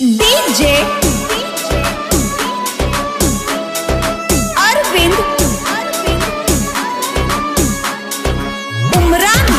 DJ Arvind Umran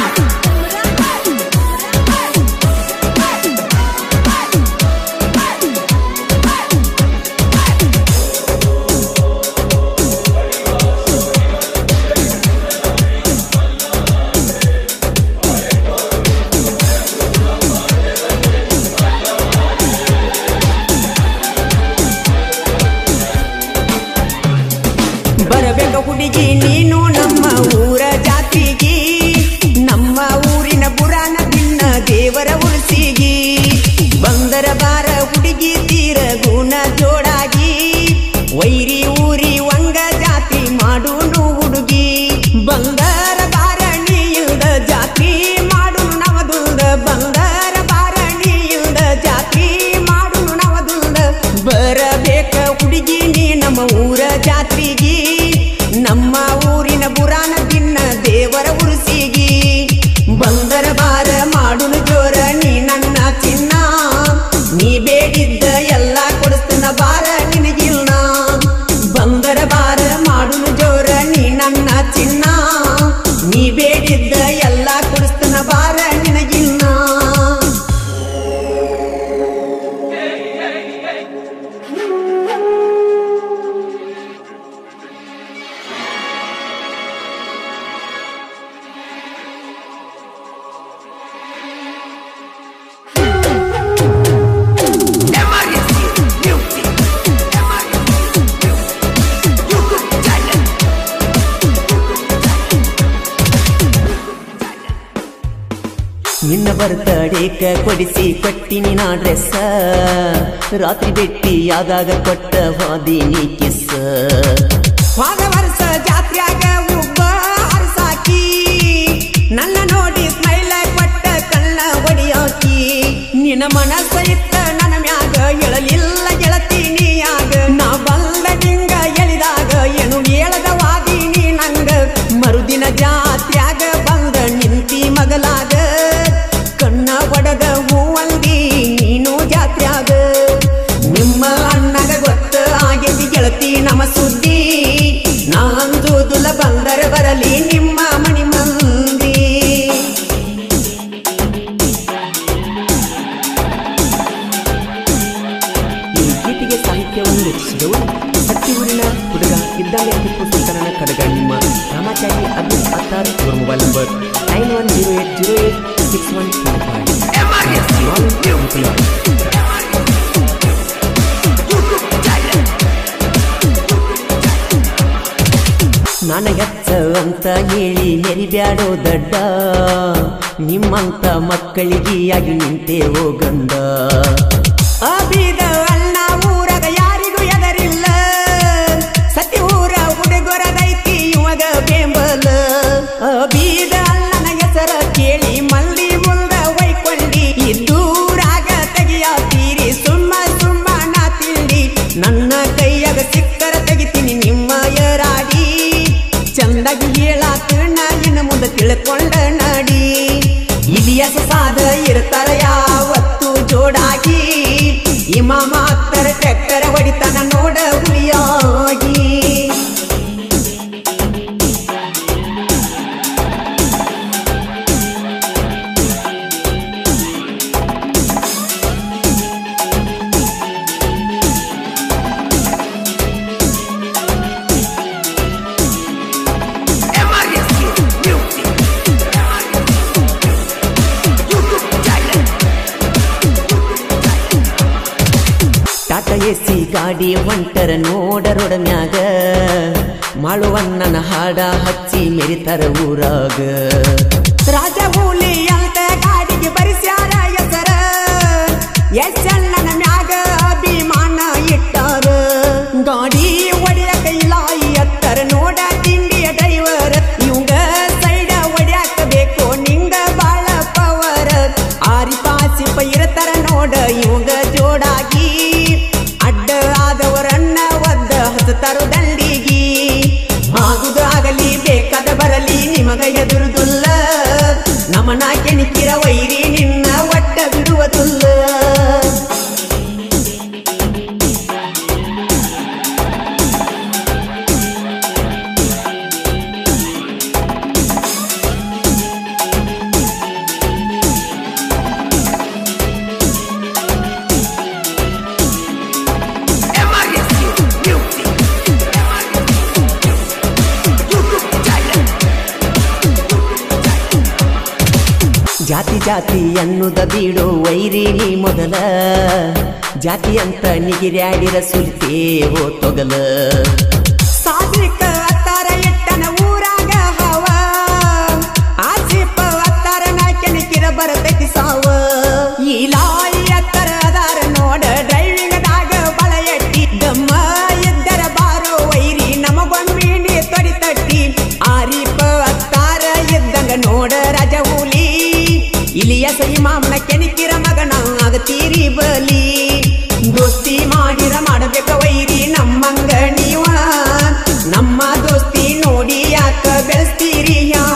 ಬರಬೇಕ ಹುಡುಗಿ ನೀನು ನಮ್ಮ ಊರ ಜಾತಿಗಿ ನಮ್ಮ ಊರಿನ ಪುರಾಣ ಭಿನ್ನ ದೇವರ ಉಳಿಸಿಗಿ ಬಂದರ ಬಾರ ಹುಡುಗಿ ತೀರ ಗುಣ ಜೋಡಾಗಿ ವೈರಿ ಊರಿ ವಂಗ ಜಾತಿ ಮಾಡುನು ಹುಡುಗಿ ಬಂದರ ಬಾರಣಿಯಿಂದ ಜಾತಿ ಮಾಡುನು ನವದುಂದ ಬಂದರ ಬಾರಣಿಯಿಂದ ಜಾತಿ ಮಾಡುನು ನವದುಂದ ಬರಬೇಕ ಹುಡುಗಿ ನೀ ನಮ್ಮ ಊರ ಜಾತ್ರಿಗಿ ನಮ್ಮ ಊರಿನ ಪುರಾಣ ಭಿನ್ನ ದೇವರ ಉರುಸಿಗಿ ಬಂದರ ಬಾರ ಮಾಡುನು ಜೋರ ನೀ ನನ್ನ ಚಿನ್ನ ನೀ ಬೇಡಿದ್ದ ಎಲ್ಲ ಕೊಡಿಸ್ತನ ಬಾರ ನಿನಗಿಲ್ಲ ಬಂದರ ಬಾರ ಮಾಡುನು ಜೋರ ನೀ ನನ್ನ ಚಿನ್ನ ನೀ ಬೇಡಿದ್ದ ಎಲ್ಲ ಕೊಡಿಸ್ತನ ಬಾರ ನಿನಗಿಲ್ಲ ನಿನ್ನ ಬರ್ತಡೇಕ ಕೊಡಿಸಿ ಕೊಟ್ಟಿನಿ ನಾ ಡ್ರೆಸ್ ರಾತ್ರಿ ಭೇಟಿ ಆದಾಗ ಕೊಟ್ಟ ವಾದಿನಿ ಕಿಸ್ ಹೋದ ವರ್ಷ ಜಾತ್ರ್ಯಾಗ ಒಬ್ಬ ಅರಸಾಕಿ ನನ್ನ ನೋಡಿ ಸ್ಮೈಲ್ ಕೊಟ್ಟ ಕಣ್ಣ ಹೊಡಿಯಾಕಿ ನಿನ್ನ ಮನಸ್ಸ ಇತ್ತ ನನ್ನ ಮ್ಯಾಗ ಎಳಲಿಲ್ಲ ಗೆಳತೀನಿಯಾಗ ನಾ ಬಂದ ನಿಂಗ ಎಳಿದಾಗ ಏನು ಹೇಳದ ವಾದಿನಿ ನಂಗ ಮರುದಿನ ಜಾತ್ರ್ಯಾಗ ಬಂದ ನಿಂತಿ ಮಗಲಾಗ ಕಣ್ಣ ಒಡದ ಹೂವಂದಿ ನೀನು ಜಾತ್ರ್ಯಾಗ ನಿಮ್ಮ ಅಣ್ಣಗ ಗೊತ್ತ ಆಗೇತಿ ಗೆಳತಿ ನಮ್ಮ ಸುದ್ದಿ ನಾ ಅಂಜುದುಲ ಬಂದರ ಬರಲಿ ನಿಮ್ಮ ಮಣಿ ಮಂದಿ ಈ ಗೀತೆಗೆ ಸಾಹಿತ್ಯವನ್ನು ರಚಿಸಿದವರು ಹತ್ತಿಯೂರಿನ ಹುಡುಗ ಇದ್ದಾಗ ಟಿಪ್ಪು ಸುಲ್ತಾನನ ಕಡಗ ನಿಮ್ಮ ರಾಮಾಚಾರಿ ಅಬ್ದುಲ್ ಅತ್ತಾರ್ ಇವರ mobile number nine one zero eight zero eight six one ನನ್ನ ಹೆಚ್ಚ ಅಂತ ಹೇಳಿ ಹೆರಿಬ್ಯಾಡೋ ದಡ್ಡ ನಿಮ್ಮಂತ ಮಕ್ಕಳಿಗೆ ಆಗಿ ನಿಂತೆ ಹೋಗಂದ ಅಬಿದ ಅಣ್ಣ ಊರಾಗ ಯಾರಿಗೂ ಎದರಿಲ್ಲ ಸತಿ ಊರ ಹುಡುಗರದೈತಿ ಇವಾಗ ಬೆಂಬಲ ಅಬೀದ ಅಣ್ಣನ ಹೆಸರ ಕೇಳಿ ಮಲ್ಲಿ ಮುಂದ ಒಯ್ಕೊಂಡಿ ಇದ್ದೂರಾಗ ತೆಗಿಯಾತೀರಿ ಸುಮ್ಮ ಸುಮ್ಮ ನಾ ತಿಂಡಿ ನನ್ನ ಕೈಯಾಗ ಸಿಕ್ಕರ ತೆಗಿತೀನಿ ನಿಮ್ಮ ಯರಾಡಿ ಚಂದಾಗಿ ಹೇಳಾತಣ್ಣ ಇನ್ನು ಮುಂದೆ ತಿಳ್ಕೊಂಡ ನಡಿ ಇಲಿಯಸ ಸಾದ ಇರ್ತಾರ ಯಾವತ್ತು ಜೋಡಾಗಿ ಇಮ ಮಾತರ ಟ್ರ್ಯಾಕ್ಟರ್ ಹೊಡಿತಾನ ನೋಡ ಹುಲಿಯಾಗಿ ಟಾಟಾ ಎಸಿ ಗಾಡಿ ಹೊಂಟರ ನೋಡರೊಡ ಮ್ಯಾಗ ಮಾಳುವಣ್ಣನ ಹಾಡ ಹಚ್ಚಿ ಮೆರಿತರ ಊರಾಗ ರಾಜ ಹುಲಿ ಅಂತ ಗಾಡಿಗೆ ಬರಿಸ್ಯಾರ ಹೆಸರ ಎಷ್ಟಣ್ಣನ ಮ್ಯಾಗ ಅಭಿಮಾನ ಇಟ್ಟಾರ ಗಾಡಿ ಒಡೆಯಕ ಇಲಾಯಿ ಎತ್ತರ ನೋಡ ತಿಂಡಿಯ ಡ್ರೈವರ್ ಇವಂಗ ಸೈಡ ಒಡ್ಯಾಕ ಬೇಕು ನಿಂಗ ಬಾಳ ಪವರ್ ಆರಿ ಪಾಸಿಪ ಇರ್ತಾರ ನೋಡ ಇವಂಗ ಜೋಡಾಗಿ ಅಡ್ಡ ಆದವರನ್ನ ಒದ್ದ ಹತ್ತಾರ ದಂಡಿಗಿ ಆಗುದು ಆಗಲಿ ಬೇಕಾದ ಬರಲಿ ನಿಮಗ ಎದುರುದುಲ್ಲ ನಮನ ಕೆಣಿಕಿರ ವೈರಿ ನಿನ್ನ ಒಟ್ಟ ಬಿಡುವುದಿಲ್ಲ ಜಾತಿ ಜಾತಿ ಅನ್ನುದ ಬೀಡು ವೈರಿ ನೀ ಮೊದಲ ಜಾತಿ ಅಂತ ನಿಗಿರ್ಯಾಡಿರ ಸುಲ್ತೇವೋ ತೊಗಲ ಸಾತ್ವಿಕ ಅತ್ತಾರ ಇಟ್ಟನ ಊರಾಗ ಹವ ಆಸಿಪ ಅತ್ತಾರ ನಾಯ್ಕನಿಕಿರ ಬರತೈತಿ ಸಾವ ಈ ಲಾಯಿ ಅತ್ತರ ಅದಾರ ನೋಡ ಡ್ರೈವಿಂಗ್ ದಾಗ ಬಳ ಎಟ್ಟಿ ದಮ್ಮ ಇದ್ದರ ಬಾರೋ ವೈರಿ ನಮಗೊಮ್ಮಿ ನೀ ತೊಡಿ ತಟ್ಟಿ ಆರಿಪ ಅತ್ತಾರ ಇದ್ದಂಗ ನೋಡ ರಜ ಹುಲಿ ಇಲಿಯ ಸೈ ಮಾಮನ ಕೆಣಕಿರ ಮಗನ ಆಗತೀರಿ ಬಲಿ ದೋಸ್ತಿ ಮಾಡಿರ ಮಾಡಬೇಕ ವೈರಿ ನಮ್ಮಂಗ ನೀವ ನಮ್ಮ ದೋಸ್ತಿ ನೋಡಿ ಯಾಕ ಬೆಳೆಸ್ತೀರಿ ಯಾವ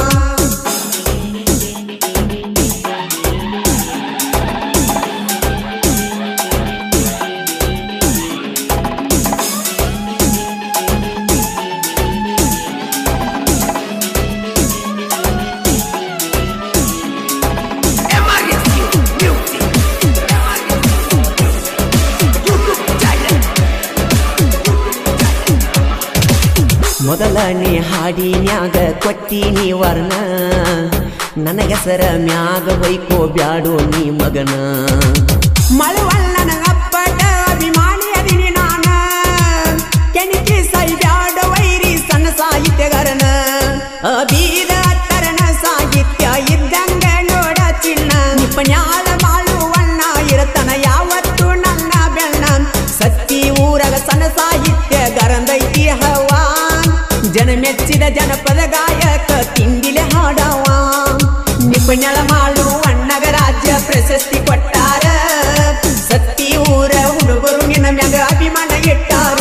ಮೊದಲನೇ ಹಾಡಿನ್ಯಾಗ ಕೊಟ್ಟಿನಿ ವರ್ಣ ನನಗೆಸರ ಮ್ಯಾಗ ಹೊಯ್ಕೋ ಬ್ಯಾಡೋ ನೀ ಮಗನ ಮಳವಳ್ಳನ ಅಪ್ಪಟ ಅಭಿಮಾನಿ ಅದಿನಿ ನಾನ ಕೆಣಕಿ ಸೈ ಬ್ಯಾಡ ವೈರಿ ಸಣ್ಣ ಸಾಹಿತ್ಯಗಾರನ ಅಬೀದ ತರಣ ಸಾಹಿತ್ಯ ಇದ್ದಂಗ ನೋಡ ಚಿನ್ನ ನಿಪಣ್ಯಾಳ ಮಾಳುವಣ್ಣ ಇರತನ ಯಾವತ್ತು ನನ್ನ ಬೆಣ್ಣ ಸತ್ತಿ ಊರಗ ಸಣ್ಣ ಸಾಹಿತ್ಯ ಗರಂದೈತಿ ಹವಾ ಜನ ಮೆಚ್ಚಿದ ಜನಪದ ಗಾಯಕ ತಿಂಡಿಲೆ ಹಾಡವ ನಿಪುಣಳ ಮಾಡು ಅಣ್ಣಗ ರಾಜ್ಯ ಪ್ರಶಸ್ತಿ ಕೊಟ್ಟಾರ ಸತ್ತಿ ಊರ ಹುಡುಗರು ನಿನ್ನ ಮ್ಯಾಗ ಅಭಿಮಾನ ಇಟ್ಟಾರ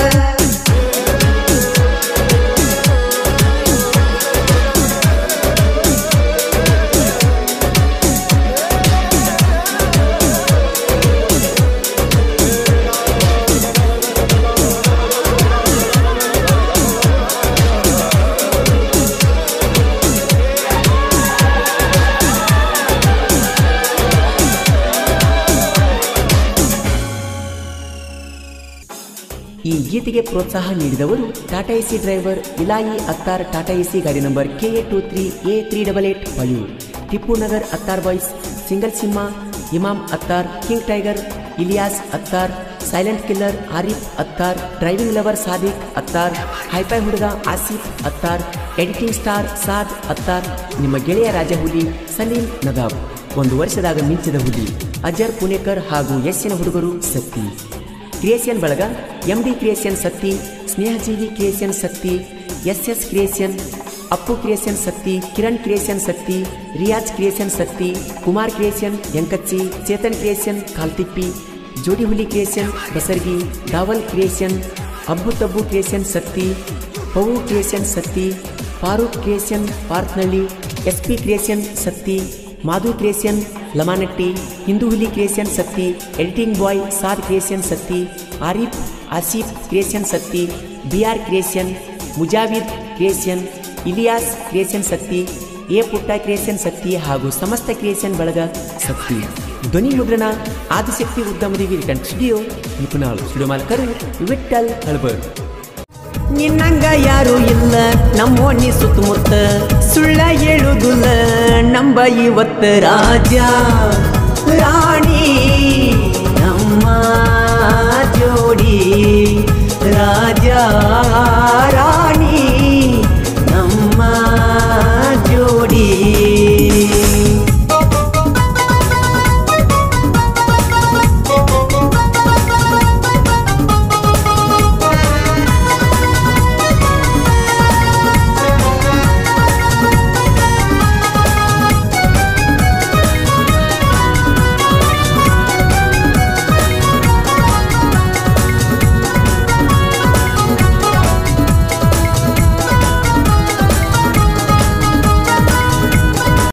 ಈ ಗೀತೆಗೆ ಪ್ರೋತ್ಸಾಹ ನೀಡಿದವರು Tata AC driver Ilayi Attar Tata AC ಗಾಡಿ number K A two three A three double eight five Tipu Nagar Attar boys single ಸಿಂಹ Imam Attar king tiger Ilyas Attar silent killer Arif Attar driving lover Sadiq Attar hi fi ಹುಡುಗ ಆಸಿಫ್ ಅತ್ತಾರ್ ಎಡಿಟಿಂಗ್ ಸ್ಟಾರ್ ಸಾದ್ ಅತ್ತಾರ್ ನಿಮ್ಮ ಗೆಳೆಯ ರಾಜ ಹುಲಿ ಸಲೀಂ ನದಾಬ್ ಒಂದು ವರ್ಷದಾಗ ಮಿಂಚಿದ ಹುಲಿ ಅಜರ್ ಪುಣೇಕರ್ ಹಾಗೂ ಯಸ್ಸಿನ ಹುಡುಗರು ಸತ್ತಿ ಕ್ರಿಯೇಷನ್ ಬಳಗ ಎಂ ಡಿ ಕ್ರಿಯೇಷನ್ ಸತ್ತಿ ಸ್ನೇಹಜೀವಿ creation Satti S S creation Appu creation Satti Kiran creation Satti Riyaz creation Satti Kumar creation ಎಂಕಚ್ಚಿ ಚೇತನ್ ಕ್ರಿಯೇಷನ್ ಕಾಲ್ತಿಪ್ಪಿ ಜೋಡಿ ಹುಲಿ creation Basargi Daval creation Abbu Tabbu creation Satti Pavu creation Satti Farooq creation ಪಾರ್ಕ್ನಳ್ಳಿ S P creation Satti Madhu creation Lamanatti ಹಿಂದೂ ಹುಲಿ creation Satti editing boy Saad creation Satti Arif Asif creation Satti B R creation Mujavid creation Ilyas creation Satti A Putta creation Satti ಹಾಗೂ ಸಮಸ್ತ creation ಬಳಗ ಸತ್ತಿ ಧ್ವನಿ ಮುದ್ರಣ ಆದಿಶಕ್ತಿ ಉದ್ಯಮದಿ ವಿಲ್ಕನ್ ಸ್ಟುಡಿಯೋ ನಿಪುಣಾಳು ಸ್ಟುಡಿಯೋ ಮಾಲಕರು ವಿಠಲ್ ಹಳಬರ್ ನಿನ್ನಂಗ ಯಾರು ಇಲ್ಲ ನಮ್ಮೋಣಿ ಸುತ್ತಮುತ್ತ ಸುಳ್ಳ ಹೇಳುದಿಲ್ಲ ನಂಬ ಇವತ್ತ ರಾಜ